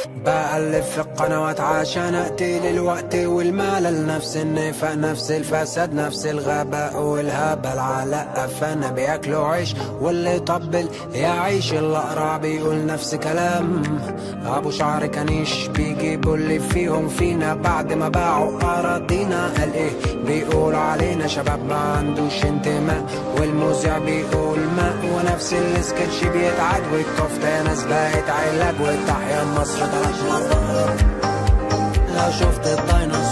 بألف في القنوات عشان أقتل الوقت والمال نفس النفاق نفس الفساد نفس الغباء والهبل على قفانا بياكلوا عيش واللي طبل يعيش الأقرع بيقول نفس كلام أبو شعر كنيش بيجيبوا اللي فيهم فينا بعد ما باعوا أراضينا قال إيه بيقولوا علينا شباب ما عندوش انتماء والمذيع بيقول ماء ونفس السكتش بيتعاد والكفتة يا ناس بقت علاج والتحيا مصر ثلاث مرات لو شفت الديناصور